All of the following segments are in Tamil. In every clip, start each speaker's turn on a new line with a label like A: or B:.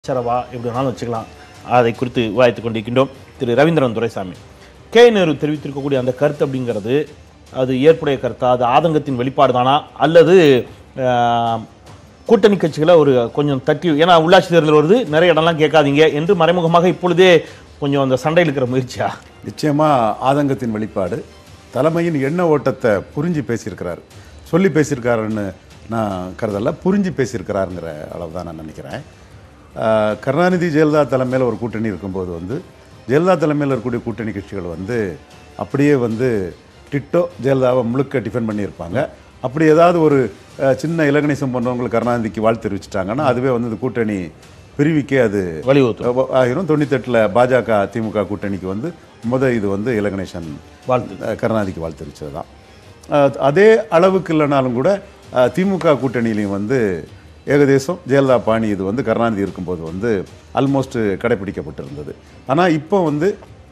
A: சரவா எப்படி வேணாலும் வச்சுக்கலாம் அதை குறித்து விவாதித்துக் கொண்டிருக்கின்றோம் திரு ரவீந்திரன் துரைசாமி கே நேரு தெரிவித்திருக்கக்கூடிய அந்த கருத்து அப்படிங்கிறது அது ஏற்புடைய கருத்தா அது ஆதங்கத்தின் வெளிப்பாடு தானா அல்லது ஆஹ், கூட்டணி கட்சிகளை ஒரு கொஞ்சம் தட்டி ஏன்னா உள்ளாட்சி தேர்தல் வருது நிறைய இடம்லாம் கேட்காதீங்க என்று மறைமுகமாக இப்பொழுதே கொஞ்சம் அந்த சண்டையில் இருக்கிற முயற்சியா
B: நிச்சயமா ஆதங்கத்தின் வெளிப்பாடு தலைமையின் எண்ண ஓட்டத்தை புரிஞ்சு பேசியிருக்கிறார் சொல்லி பேசியிருக்காருன்னு நான் கருதல புரிஞ்சு பேசியிருக்கிறாருங்கிற அளவு தான் நான் நினைக்கிறேன் ஆஹ் கருணாநிதி ஜெயலலிதா தலைமையில் ஒரு கூட்டணி இருக்கும்போது வந்து ஜெயலலிதா தலைமையில் இருக்கக்கூடிய கூட்டணி கட்சிகள் வந்து அப்படியே வந்து டிட்டோ ஜெயலலிதாவை முழுக்க டிஃபெண்ட் பண்ணியிருப்பாங்க அப்படி ஏதாவது ஒரு ஆஹ் சின்ன இலகணிசம் போன்றவங்களுக்கு கருணாநிதிக்கு வாழ்த்து தெரிவிச்சிட்டாங்கன்னா அதுவே வந்து இந்த கூட்டணி பிரிவிக்கே அது
A: வலியுறுத்தும்
B: ஆயிரம் தொண்ணூத்தெட்டில் பாஜக திமுக கூட்டணிக்கு வந்து முத இது வந்து இலகணேசன்
A: வாழ்த்து
B: அஹ், கருணாநிதிக்கு வாழ்த்து தெரிவித்தது தான் அஹ், அதே அளவுக்கு இல்லைனாலும் கூட அஹ், திமுக கூட்டணியிலையும் வந்து ஏகதேசம் ஜெயலலிதா பாணி இது வந்து கருணாநிதி இருக்கும்போது வந்து ஆல்மோஸ்ட் கடைபிடிக்கப்பட்டிருந்தது ஆனால் இப்போ வந்து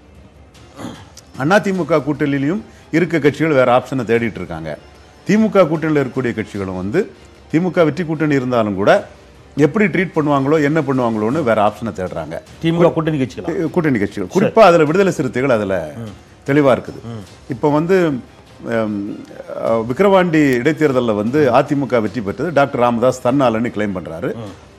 B: அதிமுக கூட்டணியிலையும் இருக்க கட்சிகள் வேற ஆப்ஷனை தேடிட்டு இருக்காங்க திமுக கூட்டணியில் இருக்கக்கூடிய கட்சிகளும் வந்து திமுக வெற்றி கூட்டணி இருந்தாலும் கூட எப்படி ட்ரீட் பண்ணுவாங்களோ என்ன பண்ணுவாங்களோன்னு வேற ஆப்ஷனை தேடுறாங்க
A: திமுக கூட்டணி கட்சிகளா
B: கூட்டணி கட்சிகள் குறிப்பா அதுல விடுதலை சிறுத்தைகள் அதுல தெளிவா இருக்குது இப்போ வந்து ஹம், அஹ், விக்கிரவாண்டி இடைத்தேர்தல்ல வந்து அதிமுக வெற்றி பெற்றது டாக்டர் ராமதாஸ் தன்னாலன்னு கிளைம் பண்றாரு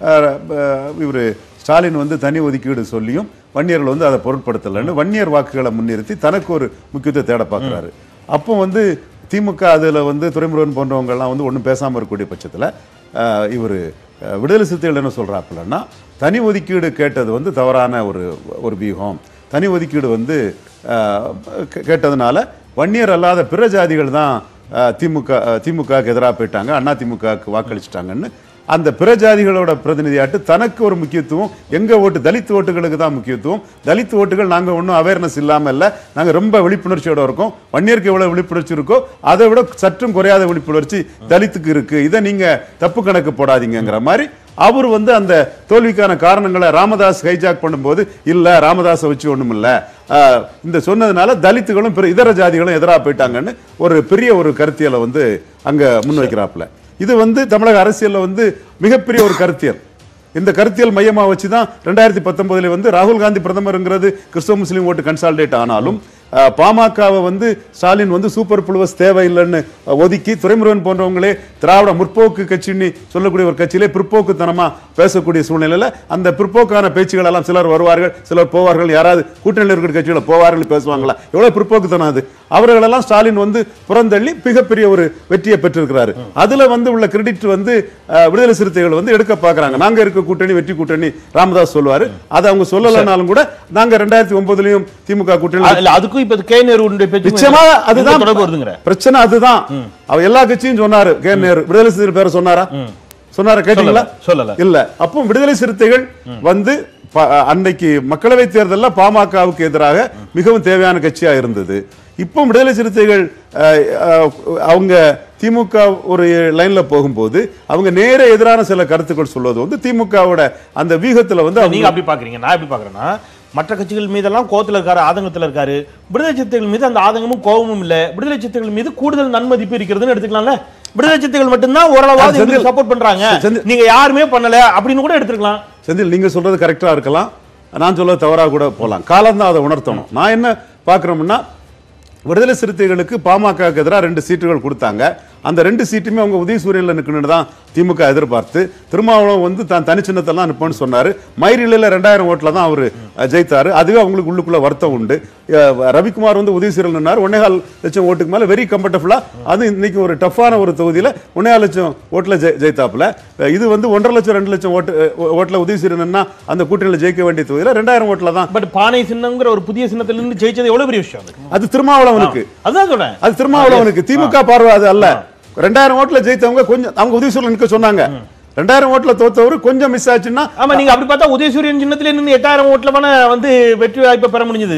B: இவர் ஸ்டாலின் வந்து தனி ஒதுக்கீடு சொல்லியும் வன்னியர்கள் வந்து அதை பொருட்படுத்தலைன்னு வன்னியர் வாக்குகளை முன்னிறுத்தி தனக்கு ஒரு முக்கியத்துவத்தை தேட பார்க்குறாரு அப்போ வந்து திமுக அதில் வந்து துரைமுருகன் போன்றவங்கெல்லாம் வந்து ஒன்றும் பேசாமல் இருக்கக்கூடிய பட்சத்தில் இவர் விடுதலை சிறுத்தைகள் என்ன சொல்கிறாப்புலன்னா தனி ஒதுக்கீடு கேட்டது வந்து தவறான ஒரு ஒரு வியூகம் தனி ஒதுக்கீடு வந்து அஹ், கே- கேட்டதுனால வன்னியர் அல்லாத பிற ஜாதிகள் தான் அஹ், திமுக அஹ், திமுகவுக்கு எதிராக போயிட்டாங்க அண்ணா திமுகவுக்கு வாக்களிச்சிட்டாங்கன்னு அந்த பிற ஜாதிகளோட பிரதிநிதியாட்டு தனக்கு ஒரு முக்கியத்துவம் எங்க ஓட்டு தலித் ஓட்டுகளுக்கு தான் முக்கியத்துவம் தலித் ஓட்டுகள் நாங்க ஒன்றும் அவேர்னஸ் இல்லாம இல்ல நாங்க ரொம்ப விழிப்புணர்ச்சியோட இருக்கோம் வன்னியருக்கு எவ்வளவு விழிப்புணர்ச்சி இருக்கோ அதை விட சற்றும் குறையாத விழிப்புணர்ச்சி தலித்துக்கு இருக்கு இதை நீங்க தப்பு கணக்கு போடாதீங்கங்கிற மாதிரி அவர் வந்து அந்த தோல்விக்கான காரணங்களை ராமதாஸ் ஹைஜாக் பண்ணும்போது இல்ல ராமதாஸை வச்சு ஒண்ணும் இல்ல ஆஹ், இந்த சொன்னதுனால தலித்துகளும் பிற இதர ஜாதிகளும் எதிராக போயிட்டாங்கன்னு ஒரு பெரிய ஒரு கருத்தியலை வந்து அங்க முன்வைக்கிறாப்புல இது வந்து தமிழக அரசியல்ல வந்து மிகப்பெரிய ஒரு கருத்தியல் இந்த கருத்தியல் மையமா வச்சு தான் ரெண்டாயிரத்தி பத்தொன்பதுல வந்து ராகுல் காந்தி பிரதமருங்கிறது கிறிஸ்தவ முஸ்லீம் ஓட்டு கன்சால்டேட் ஆனாலும் அஹ், பாமகவை வந்து ஸ்டாலின் வந்து சூப்பர் புளுவஸ் தேவையில்லைன்னு அஹ், ஒதுக்கி துரைமுருகன் போன்றவங்களே திராவிட முற்போக்கு கட்சின்னு சொல்லக்கூடிய ஒரு கட்சியிலே பிற்போக்குத்தனமா பேசக்கூடிய சூழ்நிலையில அந்த பிற்போக்கான பேச்சுகள் எல்லாம் சிலர் வருவார்கள் சிலர் போவார்கள் யாராவது கூட்டணியில் இருக்கிற கட்சிகளை போவார்கள் பேசுவாங்களா எவ்வளவு பிற்போக்குத்தனம் அது அவர்களெல்லாம் ஸ்டாலின் வந்து புறந்தள்ளி மிகப்பெரிய ஒரு வெற்றியை பெற்றிருக்கிறாரு அதுல வந்து உள்ள கிரெடிட் வந்து அஹ், விடுதலை சிறுத்தைகள் வந்து எடுக்க பார்க்கறாங்க நாங்க இருக்க கூட்டணி வெற்றி கூட்டணி ராமதாஸ் சொல்லுவாரு அதை அவங்க சொல்லலைனாலும் கூட நாங்க ரெண்டாயிரத்தி ஒன்பதுலயும் திமுக கூட்டணி
A: இல்ல அதுக்கும் இப்ப கே நேருடைய பேச்சு
B: நிச்சயமா அதுதான்
A: தொடர்பு வருதுங்கிற
B: பிரச்சனை அதுதான் அவர் எல்லா கட்சியும் சொன்னாரு கே நேரு விடுதலை சிறுத்தை பேரை சொன்னாரா சொன்னாரா கேட்டீங்களா
A: சொல்லல
B: இல்ல அப்போ விடுதலை சிறுத்தைகள் வந்து ப- அன்னைக்கு மக்களவை தேர்தல்ல பாமகவுக்கு எதிராக மிகவும் தேவையான கட்சியா இருந்தது இப்போ விடுதலை சிறுத்தைகள் அஹ், அஹ், அவங்க திமுக ஒரு லைன்ல போகும்போது அவங்க நேர எதிரான சில கருத்துக்கள் சொல்வது வந்து திமுகவோட அந்த வியூகத்துல வந்து அவங்க
A: நீங்க அப்படி பாக்குறீங்க நான் எப்படி பாக்குறேன்னா மற்ற கட்சிகள் மீதெல்லாம் கோவத்துல இருக்காரு ஆதங்கத்துல இருக்காரு விடுதலை சிறுத்தைகள் மீது அந்த ஆதங்கமும் கோபமும் இல்ல விடுதலை சிறுத்தைகள் மீது கூடுதல் நன்மதிப்பு இருக்கிறதுன்னு எடுத்துக்கலாம்ல விடுதலை சிறுத்தைகள் மட்டும்தான் ஓரளவாவது
B: செந்தில்,
A: எங்களுக்கு சப்போர்ட் பண்றாங்க
B: செந்தில்.
A: நீங்க யாருமே பண்ணல அப்படின்னு கூட எடுத்துக்கலாம்
B: செந்தில் நீங்க சொல்றது கரெக்டா இருக்கலாம் நான் சொல்றது தவறா கூட போகலாம் காலம் தான் அதை உணர்த்தணும் நான் என்ன பார்க்குறோம்னா விடுதலை சிறுத்தைகளுக்கு பாமகவுக்கு எதிராக ரெண்டு சீட்டுகள் கொடுத்தாங்க அந்த ரெண்டு சீட்டுமே அவங்க உதயசூரியனில் நிற்கணும்னு தான் திமுக எதிர்பார்த்து திருமாவளவன் வந்து தான் தனிச்சின்னத்தெல்லாம் நிற்போன்னு சொன்னாரு மயிரில் ரெண்டாயிரம் ஓட்டில் தான் அவர் ஜெயித்தாரு அதுவே அவங்களுக்கு உள்ளுக்குள்ள வருத்தம் உண்டு அஹ் ரவிக்குமார் வந்து உதயசூரியல் நின்னார் ஒன்னேகால் லட்சம் ஓட்டுக்கு மேலே வெரி கம்ஃபர்டபுளா அது இன்னைக்கு ஒரு டஃப்பான ஒரு தொகுதியில் ஒன்னேகால் லட்சம் ஓட்டில் ஜெய் ஜெயித்தாப்புல அஹ் இது வந்து ஒன்றரை லட்சம் ரெண்டு லட்சம் ஓட்டு அஹ் ஓட்டுல உதயசூரியன்னா அந்த கூட்டணியில் ஜெயிக்க வேண்டிய தொகுதியில் ரெண்டாயிரம் ஓட்டில் தான்
A: பட் பானை சின்னம்ங்கிற ஒரு புதிய சின்னத்துல இருந்து ஜெயிச்சது எவ்வளவு பெரிய விஷயம் அது
B: அது திருமாவளவனுக்கு
A: அதான் சொல்றேன்
B: அது திருமாவளவனுக்கு திமுக பார்வை அது அல்ல ரெண்டாயிரம் ஓட்டுல ஜெயித்தவங்க கொஞ்சம் அவங்க உதயசூரியல் நிற்க சொன்னாங்க ரெண்டாயிரம் ஓட்டுல தோத்தவர் கொஞ்சம் மிஸ் ஆச்சுன்னா
A: ஆமா நீங்க அப்படி பார்த்தா உதயசூரியன் சின்னத்துல இருந்து எட்டாயிரம் ஓட்டுல வேணா வந்து வெற்றி வாய்ப்பை பெற முடிஞ்சது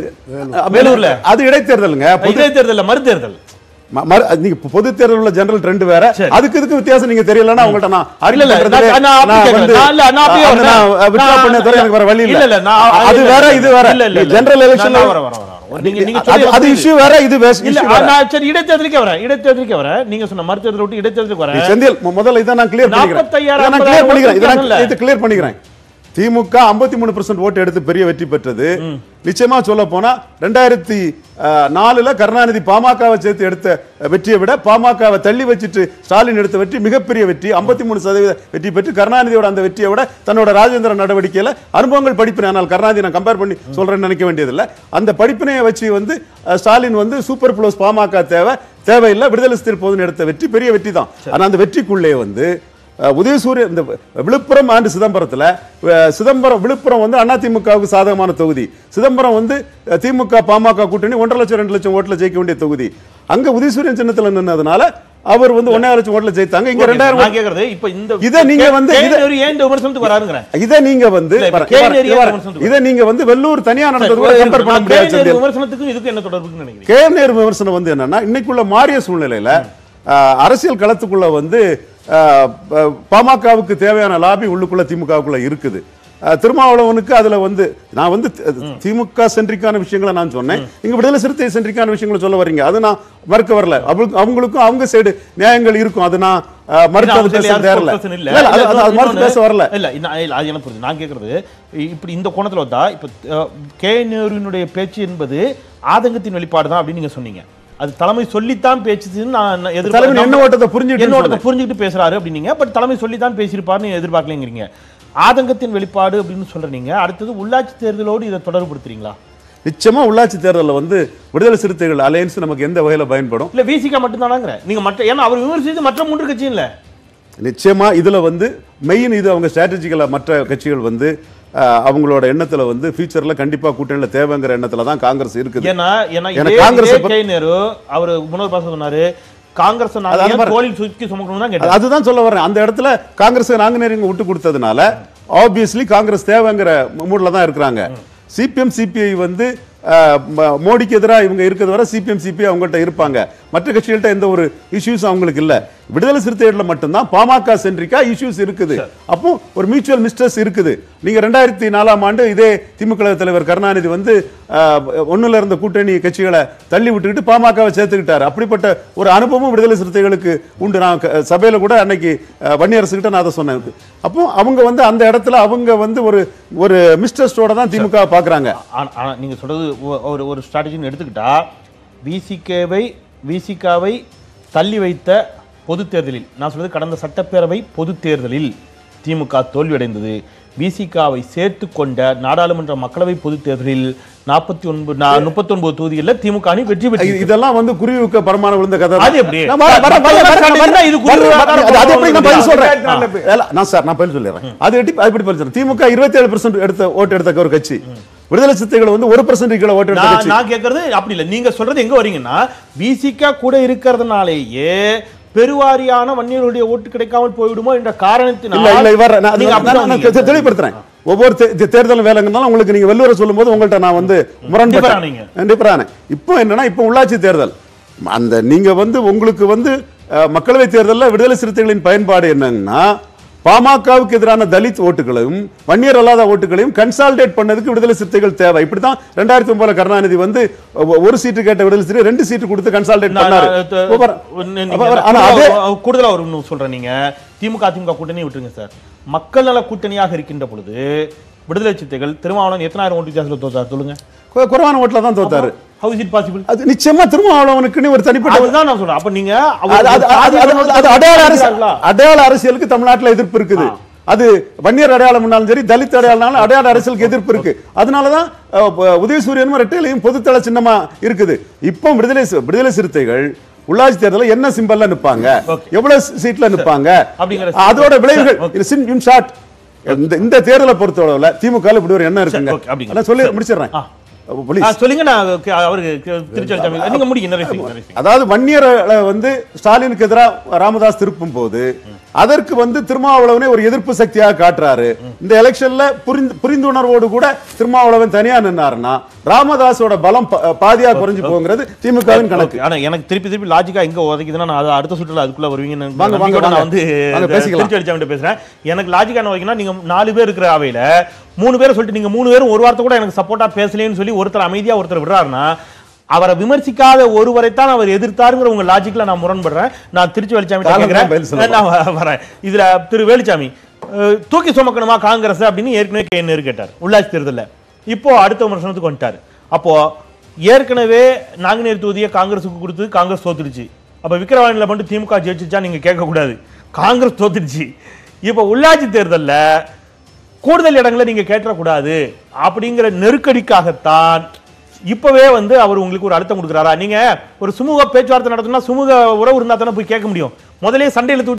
A: வேலூர்ல.
B: அது இடைத்தேர்தலுங்க பொது
A: இடைத்தேர்தல் மறு தேர்தல்
B: ம- மறு- நீங்க பொது தேர்தல் உள்ள ஜெனரல் ட்ரெண்ட் வேற
A: சரி.
B: அதுக்கு இதுக்கு வித்தியாசம் நீங்க தெரியலன்னா உங்கள்ட்ட நான்
A: இல்ல, இல்ல,
B: argue பண்றதுலே
A: நான் நான் அப்படி
B: நான்
A: கேட்கல.
B: வந்து
A: நான் இல்ல, நான் அப்படியே
B: அந்த
A: வரேன்.
B: நான் withdraw
A: நான்
B: பண்ண தவிர எனக்கு வேற வழி
A: இல்ல, இல்ல, நான்
B: அது
A: இல்ல,
B: வேற
A: இல்ல,
B: இது வேற
A: இல்ல, இல்ல, இல்ல.
B: ஜெனரல்
A: நான்
B: எலெக்ஷன்ல
A: நான் வரேன், வரேன், வரேன். நீங்க நீங்க
B: அது
A: சொல்லி
B: அது இஷ்யூ வேற இது வேற
A: இல்ல
B: issue வேற.
A: நான் சரி இடைத்தேர்தலுக்கே வரேன் இடைத்தேர்தலுக்கே வரேன் நீங்க சொன்ன மறுத்தேர்தலை விட்டு இடைத்தேர்தலுக்கு வரேன்
B: செந்தில் மு- முதல்ல இதை நான் கிளியர் பண்ணிக்கிறேன்
A: 45,000,
B: இதை நான் கிளியர் பண்ணிக்கிறேன் இதை நான்
A: இருக்காங்கல்ல.
B: இதை கிளியர் பண்ணிக்கிறேன் திமுக 53% மூணு ஓட்டு எடுத்து பெரிய வெற்றி பெற்றது நிச்சயமா சொல்ல போனா ரெண்டாயிரத்தி நாலுல கருணாநிதி பாமகவை சேர்த்து எடுத்த வெற்றியை விட பாமகவை தள்ளி வச்சுட்டு ஸ்டாலின் எடுத்த வெற்றி மிகப்பெரிய வெற்றி 53% மூணு சதவீத வெற்றி பெற்று கருணாநிதியோட அந்த வெற்றியை விட தன்னோட ராஜேந்திர நடவடிக்கையில அனுபவங்கள் படிப்பினை ஆனால் கருணாநிதி நான் கம்பேர் பண்ணி சொல்றேன்னு நினைக்க வேண்டியதில்லை அந்த படிப்பினையை வச்சு வந்து அஹ், ஸ்டாலின் வந்து சூப்பர் ப்ளஸ் பாமக தேவை தேவையில்லை விடுதலை சிறுத்தை போதுன்னு எடுத்த வெற்றி பெரிய வெற்றி தான் ஆனா அந்த வெற்றிக்குள்ளே வந்து அஹ், உதயசூரியன் இந்த விழுப்புரம் ஆண்டு சிதம்பரத்துல அஹ், சிதம்பரம் விழுப்புரம் வந்து அதிமுகவுக்கு சாதகமான தொகுதி சிதம்பரம் வந்து அஹ், திமுக பாமக கூட்டணி ஒன்றரை லட்சம் ரெண்டு லட்சம் ஓட்டுல ஜெயிக்க வேண்டிய தொகுதி அங்க உதயசூரியன் சின்னத்துல நின்னதுனால அவர் வந்து ஒன்னே லட்சம் ஓட்டுல ஜெயித்தாங்க இங்க ரெண்டாயிரம்
A: நான் கேக்குறது இப்ப இந்த
B: இதை நீங்க வந்து
A: கே-
B: இதை-
A: கேள்வி ஏன் இந்த விமர்சனத்துக்கு வராருங்கிறேன்
B: இதை நீங்க வந்து
A: இல்ல, இப்ப
B: வர-
A: கேள்வி
B: வர-
A: அறியாத
B: வர-
A: விமர்சனத்துக்கு
B: இதை நீங்க வந்து வெள்ளூர் தனியா நடந்தது கூட கம்பேர் பண்ண
A: நான்
B: முடியாது
A: கேள்வி
B: செந்தில்.
A: விமர்சனத்துக்கும் இதுக்கு என்ன தொடர்புன்னு நினைக்கிறீங்க
B: கே நேரு விமர்சனம் வந்து என்னன்னா இன்னைக்குள்ள மாறிய சூழ்நிலையில ஆஹ், அரசியல் களத்துக்குள்ள வந்து ஆஹ், ப- பாமகவுக்கு தேவையான லாபி உள்ளுக்குள்ள திமுகவுக்குள்ள இருக்குது ஆஹ், திருமாவளவனுக்கு அதுல வந்து நான் வந்து தி- திமுக சென்றிக்கான விஷயங்களை நான் சொன்னேன் நீங்க விடுதலை சிறுத்தை சென்றிக்கான விஷயங்களை சொல்ல வர்றீங்க அது நான் மறுக்க வரல அவங்களுக்கு- அவங்களுக்கும் அவங்க சைடு நியாயங்கள் இருக்கும் அது நான் ஆஹ், மறுத்து அது
A: இல்ல,
B: பேச
A: யாரும்
B: தேரல
A: spokesperson இல்ல.
B: இல்ல, இல்ல, அது-
A: இல்ல,
B: அது- அது மறுத்து
A: இன்னொன்னு-
B: பேச வரல
A: இல்ல நான் இல்ல, அது எனக்கு புரியுது நான் கேக்குறது இப்படி இந்த கோணத்துல வந்தா இப்ப அஹ், கே நேருவினுடைய பேச்சு என்பது ஆதங்கத்தின் வெளிப்பாடு தான் அப்படின்னு நீங்க சொன்னீங்க அது தலைமை சொல்லித்தான் பேச்சுன்னு நான் நான் எதிர்பார்க்க-
B: தலைவன் என்ன ஓட்டத்தை புரிஞ்சுக்கிட்டு
A: என்ன ஓட்டத்தை புரிஞ்சுக்கிட்டு பேசுறாரு அப்படின்னீங்க பட் தலைமை சொல்லித்தான் பேசியிருப்பாருன்னு எதிர்பார்க்கலைங்கிறீங்க ஆதங்கத்தின் வெளிப்பாடு அப்படின்னு சொல்றீங்க அடுத்தது உள்ளாட்சி தேர்தலோடு இதை தொடர்புபடுத்துறீங்களா
B: நிச்சயமா உள்ளாட்சி தேர்தலில் வந்து விடுதலை சிறுத்தைகள் அலையன்ஸ் நமக்கு எந்த வகையில பயன்படும்
A: இல்ல விசிகா மட்டும்தானாங்கிற நீங்க மற்ற ஏன்னா அவர் விமர்சித்து மற்ற மூன்று கட்சியும் இல்ல
B: நிச்சயமா இதுல வந்து மெயின் இது அவங்க ஸ்ட்ராட்டஜிக்கலா மற்ற கட்சிகள் வந்து அஹ், அவங்களோட எண்ணத்துல வந்து ஃபியூச்சர்ல கண்டிப்பா கூட்டணியில தேவைங்கிற எண்ணத்துல தான் காங்கிரஸ் இருக்குது
A: ஏன்னா ஏன்னா
B: ஏன்னா
A: இதே
B: காங்கிரஸ்
A: இதே
B: இப்ப-
A: கே நேரு அவர் முன்னோர் பாசம் சொன்னாரு காங்கிரஸ்
B: அது அந்த மாதிரி-
A: தோளில் சுற்றி சுமக்கணும் தான்
B: அது-
A: கேட்டார்
B: அதுதான் சொல்ல வரேன் அந்த இடத்துல காங்கிரஸ் நாங்குநேரிங்க விட்டு கொடுத்ததுனால ஆப்வியஸ்லி காங்கிரஸ் தேவைங்கிற மூட்ல தான் இருக்கிறாங்க சிபிஎம் சிபிஐ வந்து அஹ், ம- மோடிக்கு எதிராக இவங்க இருக்கிறது வரை சிபிஎம் சிபிஐ அவங்கள்ட்ட இருப்பாங்க மற்ற கட்சிகள்கிட்ட எந்த ஒரு இஷ்யூஸ் அவங்களுக்கு இல்ல விடுதலை சிறுத்தைகளில் மட்டும்தான் பாமக சென்றிக்கா இஷ்யூஸ் இருக்குது அப்போ ஒரு மியூச்சுவல் மிஸ்டர்ஸ் இருக்குது நீங்க ரெண்டாயிரத்தி நாலாம் ஆண்டு இதே திமுக தலைவர் கருணாநிதி வந்து அஹ், ஒண்ணுல இருந்த கூட்டணி கட்சிகளை தள்ளி விட்டுக்கிட்டு பாமகவை சேர்த்துக்கிட்டாரு அப்படிப்பட்ட ஒரு அனுபவம் விடுதலை சிறுத்தைகளுக்கு உண்டு நான் க- சபையில கூட அன்னைக்கு அஹ், வன்னியரசு கிட்ட நான் அதை சொன்னேன் அப்போ அவங்க வந்து அந்த இடத்துல அவங்க வந்து ஒரு ஒரு மிஸ்டர்ஸ்டோட தான் திமுக பாக்குறாங்க
A: ஆனா ஆனா நீங்க சொல்றது ஒ- ஒரு ஒரு ஸ்ட்ராட்டஜின்னு எடுத்துக்கிட்டா விசிகேவை விசிகாவை தள்ளி வைத்த பொதுத் தேர்தலில் நான் சொல்றது கடந்த சட்டப்பேரவை பொதுத் தேர்தலில் திமுக தோல்வியடைந்தது விசிகாவை சேர்த்து கொண்ட நாடாளுமன்ற மக்களவை பொதுத் தேர்தலில் நாற்பத்தி ஒன்பது முப்பத்தி ஒன்பது தொகுதிகளில் திமுக அணி வெற்றி
B: இது-
A: பெற்றது
B: இதெல்லாம் வந்து குருவிக்க பரமான விழுந்த கதை தான்.
A: அது எப்படி?
B: நான் வரேன், வரேன், வரேன், வரேன், வரேன், வரேன்.
A: இது குருவி
B: வரேன்,
A: பரமான
B: அது- அது எப்படி நான் பதில் சொல்றேன்
A: ரெண்டாயிரத்தி நாலுல
B: இல்ல, நான் சார் நான் பதில் சொல்லிடுறேன் அது எப்படி அது எப்படி பதில் சொல்றேன் திமுக இருபத்தி ஏழு எடுத்த ஓட்டு எடுத்த ஒரு கட்சி விடுதலை சிறுத்தைகள் வந்து ஒரு பர்சன்ட் கீழே ஓட்டு எடுத்த
A: நான்
B: கட்சி
A: நான் கேட்கறது அப்படி இல்ல நீங்க சொல்றது எங்க வரீங்கன்னா விசிகா கூட இருக்கிறதுனாலேயே பெருவாரியான வன்னியர்களுடைய ஓட்டு கிடைக்காமல் போய்விடுமோ என்ற காரணத்தினால்
B: இல்ல இல்ல இவர் நான் அது-
A: நீங்க
B: நான்
A: அப்படிதான்
B: நான்
A: வந்தீங்க.
B: தெளிவுபடுத்துறேன் ஒவ்வொரு தே- தே- தேர்தல் வேலைங்கனாலும் உங்களுக்கு நீங்க வெள்ளூரை சொல்லும்போது உங்கள்ட்ட நான் வந்து
A: Differ
B: முரண்பட்டேன்
A: ஆனீங்க.
B: Differ ஆனேன். இப்போ என்னன்னா இப்போ உள்ளாட்சி தேர்தல் அந்த நீங்க வந்து உங்களுக்கு வந்து அஹ், மக்களவை தேர்தல்ல விடுதலை சிறுத்தைகளின் பயன்பாடு என்னன்னா பாமகவுக்கு எதிரான தலித் ஓட்டுகளையும் வன்னியர் அல்லாத ஓட்டுகளையும் கன்சால்டேட் பண்ணதுக்கு விடுதலை சிறுத்தைகள் தேவை இப்படித்தான் ரெண்டாயிரத்தி ஒன்பதுல கருணாநிதி வந்து ஒ- ஒரு சீட்டு கேட்ட விடுதலை சிறுத்தை ரெண்டு சீட்டு கொடுத்து கன்சால்டேட்
A: நான்
B: பண்ணாரு
A: நான் த-
B: ஒவ்வொரு-
A: ஒண்ணு
B: அப்ப
A: நீங்க
B: ஆனா அதே
A: கூடுதலா- கூடுதலா ஒரு இன்னும் சொல்றேன் நீங்க திமுக அதிமுக கூட்டணி விட்டுருங்க சார் மக்கள் நல கூட்டணியாக இருக்கின்ற பொழுது விடுதலை சிறுத்தைகள் திருமாவளவன் எத்தனாயிரம் ஓட்டு வித்தியாசத்தில் தோத்தார் சொல்லுங்க
B: கு- குறைவான ஓட்டுல தான் தோத்தாரு
A: ஹவு இஸ் இட் பாசிபிள்
B: அது நிச்சயமா திருமாவளவனுக்குன்னு ஒரு தனிப்பட்ட
A: அதுதான் நான் சொல்றேன் அப்ப நீங்க அவர்
B: அது- அது- அது- அது- அது- அது அடையாள அரசியல்
A: இருக்கிறார்களா?
B: அடையாள அரசியலுக்கு தமிழ்நாட்டுல எதிர்ப்பு இருக்குது அது வன்னியர் அடையாளம்னாலும் சரி தலித் அடையாளம்னாலும் அடையாள அரசியலுக்கு எதிர்ப்பு இருக்கு அதனாலதான் அஹ், ப- உதயசூரியனும் ரெட்டையிலையும் பொதுத்தள சின்னமா இருக்குது இப்போ விடுதலை சி- விடுதலை சிறுத்தைகள் உள்ளாட்சி தேர்தலில் என்ன சிம்பல்ல நிப்பாங்க
A: Okay.
B: எவ்வளவு சீட்ல நிப்பாங்க
A: அப்படிங்கிற
B: அதோட விளைவுகள்
A: Okay.
B: இது சின்- in short, இந்த இந்த தேர்தலை பொறுத்தளவுல திமுக ல இப்படி ஒரு எண்ணம் இருக்குங்க
A: okay, அப்படிங்க.
B: நான் சொல்லி முடிச்சிடுறேன்
A: ஆ.
B: Please.
A: ஆ, சொல்லுங்க நான் க- அவருக்கு க- திருச்சி நீங்க முடிங்க நிறைய செய்யுங்க, நிறைய செய்யுங்க.
B: அதாவது வன்னியரை வந்து ஸ்டாலினுக்கு எதிராக ராமதாஸ் திருப்பும் போது அதற்கு வந்து திருமாவளவனை ஒரு எதிர்ப்பு சக்தியாக காட்டுறாரு இந்த எலெக்ஷன்ல புரிந்து புரிந்துணர்வோடு கூட திருமாவளவன் தனியா நின்னாருன்னா ராமதாஸோட பலம் பா- பாதியா குறைஞ்சு போங்கிறது திமுகவின் கணக்கு
A: Okay, ஆனா எனக்கு திருப்பி திருப்பி லாஜிக்கா எங்க உதைக்குதுன்னா நான் அது அடுத்த சுற்றுல அதுக்குள்ள வருவீங்கன்னு
B: வாங்க, வாங்க,
A: நம்பிக்கையோட நான்
B: வாங்க.
A: வந்து
B: வாங்க, பேசிக்கலாம்.
A: திருச்சி அடிச்சாமிட்ட பேசுறேன் எனக்கு லாஜிக்கா என்ன வைக்கணும் நீங்க நாலு பேர் இருக்கிற அவையில மூணு பேரை சொல்லிட்டு நீங்க மூணு பேரும் ஒரு வார்த்தை கூட எனக்கு சப்போர்ட்டா பேசலேன்னு சொல்லி ஒருத்தர் அமைதியா ஒருத்தர் விடுறாருன்னா அவரை விமர்சிக்காத ஒருவரைத்தான் அவர் எதிர்த்தாருங்கிற உங்க லாஜிக்ல நான் முரண்படுறேன் நான் திருச்சி வெளிச்சாமி
B: காலம் தான்
A: கேட்கிறேன்
B: பதில் சொல்லுங்க.
A: நான் வ- வரேன் இதுல திரு வேலுச்சாமி அஹ், தூக்கி சுமக்கணுமா காங்கிரஸ் அப்படின்னு ஏற்கனவே கே நேரு கேட்டார் உள்ளாட்சி தேர்தலில் இப்போ அடுத்த விமர்சனத்துக்கு வந்துட்டார் அப்போ ஏற்கனவே நாங்குநேர் தொகுதியை காங்கிரஸுக்கு கொடுத்து காங்கிரஸ் தோத்துடுச்சு அப்ப விக்கிரவாண்டியில் மட்டும் திமுக ஜெயிச்சுச்சா நீங்க கேட்கக்கூடாது காங்கிரஸ் தோத்துடுச்சு இப்போ உள்ளாட்சி தேர்தலில் கூடுதல் இடங்களை நீங்க கேட்டக்கூடாது அப்படிங்கிற நெருக்கடிக்காகத்தான் இப்பவே வந்து அவர் உங்களுக்கு ஒரு அழுத்தம் கொடுக்குறாரா நீங்க ஒரு சுமூக பேச்சுவார்த்தை நடத்தணும்னா சுமூக உறவு இருந்தா தானே போய் கேட்க முடியும் முதலே சண்டையில தூக்கி